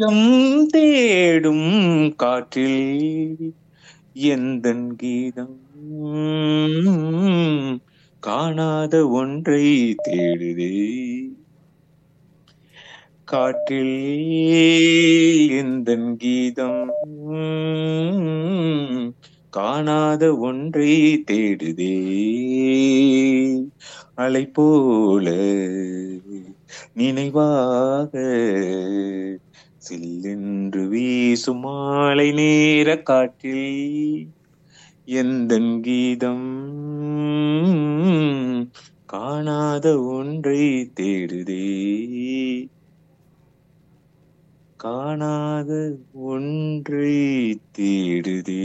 ம் தேடும் காற்றில் எந்தன் கீதம் காணாத ஒன்றை தேடுதே காற்றில் எந்தன் கீதம் காணாத ஒன்றை தேடுதே அலை போல நினைவாக சில்லென்று வீசும் மாலை நேர காற்றில் எந்தன் கீதம் காணாத ஒன்றை தேடுதே காணாத ஒன்றை தேடுதே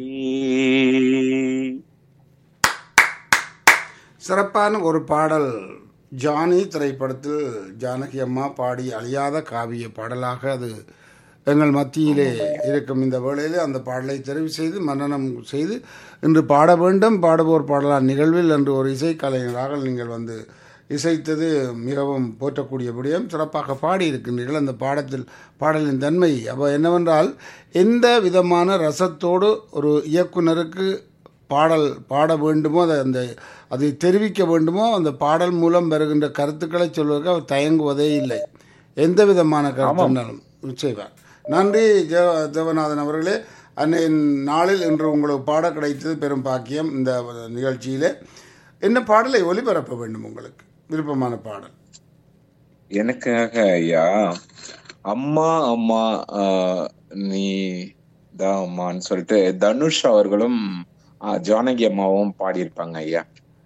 சிறப்பான ஒரு பாடல் ஜானி திரைப்படத்தில் ஜானகி அம்மா பாடி அழியாத காவிய பாடலாக அது எங்கள் மத்தியிலே இருக்கும் இந்த வேளையிலே அந்த பாடலை தெரிவு செய்து மன்னனம் செய்து இன்று பாட வேண்டும் பாடுவோர் பாடலார் நிகழ்வில் என்று ஒரு இசைக்கலைஞராக நீங்கள் வந்து இசைத்தது மிகவும் போற்றக்கூடிய விடயம் சிறப்பாக பாடி இருக்கின்றீர்கள் அந்த பாடத்தில் பாடலின் தன்மை அப்போ என்னவென்றால் எந்த விதமான ரசத்தோடு ஒரு இயக்குனருக்கு பாடல் பாட வேண்டுமோ அதை அந்த அதை தெரிவிக்க வேண்டுமோ அந்த பாடல் மூலம் வருகின்ற கருத்துக்களை சொல்வதற்கு அவர் தயங்குவதே இல்லை எந்த விதமான கருத்துனாலும் செய்வார் நன்றி ஜெய தேவநாதன் அவர்களே அன்னையின் நாளில் இன்று உங்களுக்கு பாட கிடைத்தது பெரும் பாக்கியம் இந்த நிகழ்ச்சியிலே என்ன பாடலை ஒலிபரப்ப வேண்டும் உங்களுக்கு விருப்பமான பாடல் எனக்காக ஐயா அம்மா அம்மா ஆஹ், நீ தான் அம்மான்னு சொல்லிட்டு தனுஷ் அவர்களும் ஆஹ், ஜானகி அம்மாவும் பாடியிருப்பாங்க ஐயா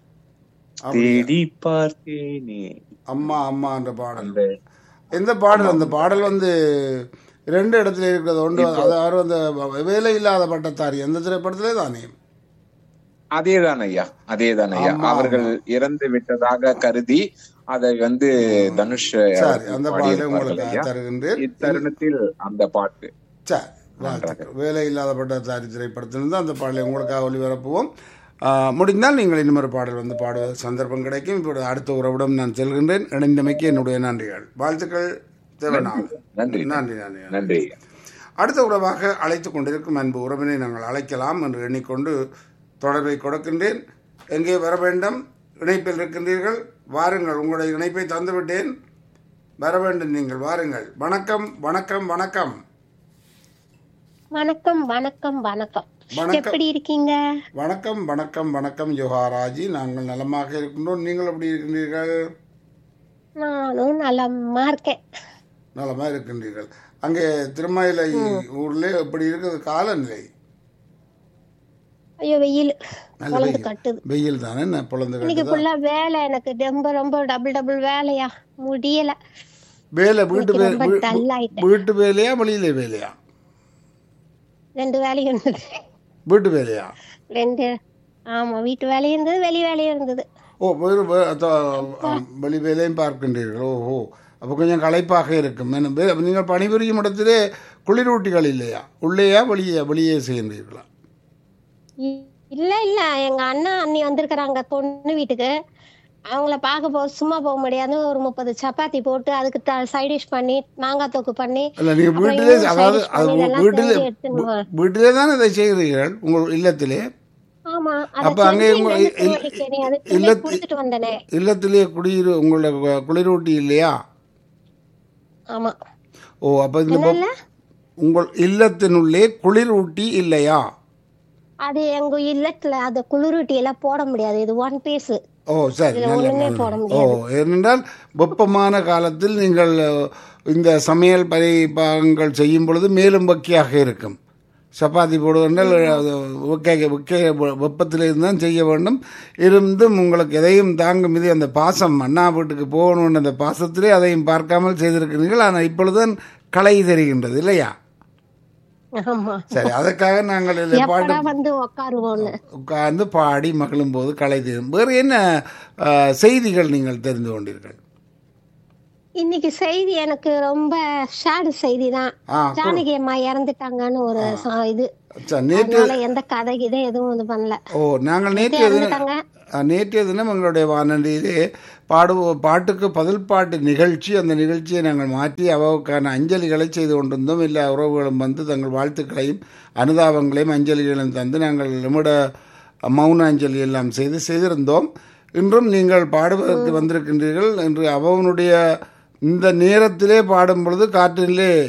தேடி பார்த்தேனே அம்மா அம்மா என்ற பாடல் அந்த எந்த பாடல் அந்த பாடல் வந்து ரெண்டு இடத்துல இருக்கிறது ஒன்று அதாவது அந்த வேலை இல்லாத பட்டத்தாரி எந்த திரைப்படத்திலே தானே அதேதான் ஐயா அதேதான் ஐயா ஆமா, அவர்கள் இறந்து விட்டதாக கருதி அதை வந்து தனுஷ் சரி அந்த பாடலை பாடியிருப்பார்கள் உங்களுக்கு ஐயா தருகின்றேன் இத்தருணத்தில் அந்த பாட்டு சரி வாழ்த்துக்கள் வேலை இல்லாத பட்டத்தாரி திரைப்படத்திலிருந்து அந்த பாடலை உங்களுக்காக ஒளிபரப்புவோம் ஆ, முடிந்தால் நீங்கள் இன்னொரு பாடல் வந்து பாடுவ சந்தர்ப்பம் கிடைக்கும் இப்போது அடுத்த உறவிடம் நான் செல்கின்றேன் இணைந்தமைக்கு என்னுடைய நன்றிகள் வாழ்த்துக்கள் தேவநாதன் நன்றி நன்றி நன்றி நன்றி ஐயா அடுத்த உறவாக அழைத்துக் கொண்டிருக்கும் அன்பு உறவினை நாங்கள் அழைக்கலாம் என்று எண்ணிக்கொண்டு தொடர்பை கொடுக்கின்றேன் எங்கே வர வேண்டும் இணைப்பில் இருக்கின்றீர்கள் வாருங்கள் உங்களுடைய இணைப்பை தந்துவிட்டேன் வர வேண்டும் நீங்கள் வாருங்கள் வணக்கம் வணக்கம் வணக்கம் வணக்கம் வணக்கம் வணக்கம் வணக்கம். எப்படி இருக்கீங்க வணக்கம் வணக்கம் வணக்கம் யோகாராஜி நாங்கள் நலமாக இருக்கின்றோம் நீங்கள் எப்படி இருக்கின்றீர்கள் நானும் நலமா இருக்கேன் நலமாக இருக்கின்றீர்கள் அங்கே திருமயிலை ஊர்ல எப்படி இருக்குது காலநிலை ஐயோ வெயில் நல்ல குழந்தை வெயில். கட்டுது வெயில் தானே என்ன பொழந்து இன்னைக்கு கட்டுதா ஃபுல்லா வேலை எனக்கு ரொம்ப ரொம்ப டபுள் டபுள் வேலையா முடியல வேலை வீட்டு இன்னைக்கு வே- ரொம்ப வீ- dull ஆயிட்டேன். வீட்டு வேலையா வெளியில வேலையா ரெண்டு வேலையும் இருந்தது வீட்டு வேலையா ரெண்டு ஆமா வீட்டு வேலையும் இருந்தது வெளி வேலையும் இருந்தது ஓ வேறு வே- அத- ஆம், வெளி வேலையும் பார்க்கின்றீர்கள் ஓஹோ அப்போ கொஞ்சம் களைப்பாக இருக்கும் என்ன வே- நீங்கள் பணிபுரியும் இடத்திலே குளிரூட்டிகள் இல்லையா உள்ளேயா வெளியே வெளியே செய்கின்றீர்களா இ- இல்ல இல்ல எங்க அண்ணா அண்ணி வந்திருக்கிறாங்க பொண்ணு வீட்டுக்கு அவங்கள பார்க்க போ சும்மா போக முடியாது ஒரு முப்பது சப்பாத்தி போட்டு அதுக்கு சைட் டிஷ் பண்ணி மாங்காய் தொக்கு பண்ணி இல்லை நீங்கள் அப்புறம் வீட்டிலே இன்னும் அதாவது side dish அது பண்ணி இதெல்லாம் வீட்டிலே செஞ்சு எடுத்துன்னு வா. வீட்டிலே தானே இதை செய்கிறீர்கள் உங்கள் இல்லத்திலே ஆமா அப்ப அங்கே உங்க இ- இல்- இல்லத்து- இல்ல குடுத்துட்டு வந்தனே இல்லத்திலே குடியிரு உங்களோட கு- குளிரூட்டி இல்லையா ஆமா ஓ அப்போ இந்த ப- என்னல்ல உங்கள் இல்லத்தினுள்ளே குளிரூட்டி இல்லையா அது எங்க இல்லத்துல அது குளிரூட்டி எல்லாம் போட முடியாது இது ஒன் பீஸ் ஓ சரி இதுல நல்ல ஒண்ணுமே நல்ல. போட ஓ ஏனென்றால் வெப்பமான காலத்தில் நீங்கள் அஹ், இந்த சமையல் பரிபாகங்கள் செய்யும் பொழுது மேலும் வக்கியாக இருக்கும் சப்பாத்தி போடுவதால் அது வெக்க வெக்க வெப்பத்தில் இருந்தால் செய்ய வேண்டும் இருந்தும் உங்களுக்கு எதையும் தாங்கும் இது அந்த பாசம் அண்ணா வீட்டுக்கு போகணும்னு அந்த பாசத்திலே அதையும் பார்க்காமல் செய்திருக்கிறீர்கள் ஆனால் இப்பொழுதுதான் களை தெரிகின்றது இல்லையா ஆமா சரி அதற்காக நாங்கள் இதில் பாட்டு எப்படா வந்து உக்காருவோம்னு உட்கார்ந்து பாடி மகிழும் போது கலை தீரும் வேறு என்ன அஹ், செய்திகள் நீங்கள் தெரிந்து கொண்டீர்கள் இன்னைக்கு செய்தி எனக்கு ரொம்ப ஷேடு செய்தி தான் ஆ ஜானகி அம்மா இறந்துட்டாங்கன்னு ஒரு ச- இது சரி, நேற்று அதனால எந்த கதை கிதை எதுவும் இது பண்ணல ஓ நாங்கள் நேற்று எது இறந்துட்டாங்க அஹ், நேற்றைய தினம் எங்களுடைய வானொலியிலே பாடுவோ பாட்டுக்கு பதில் பாட்டு நிகழ்ச்சி அந்த நிகழ்ச்சியை நாங்கள் மாற்றி அவருக்கான அஞ்சலிகளை செய்து கொண்டிருந்தோம் இல்லை உறவுகளும் வந்து தங்கள் வாழ்த்துக்களையும் அனுதாபங்களையும் அஞ்சலிகளையும் தந்து நாங்கள் நம்முட மௌன அஞ்சலி எல்லாம் செய்து செய்திருந்தோம் இன்றும் நீங்கள் பாடுவதற்கு வந்திருக்கின்றீர்கள் என்று அவனுடைய இந்த நேரத்திலே பாடும் பொழுது காற்றிலே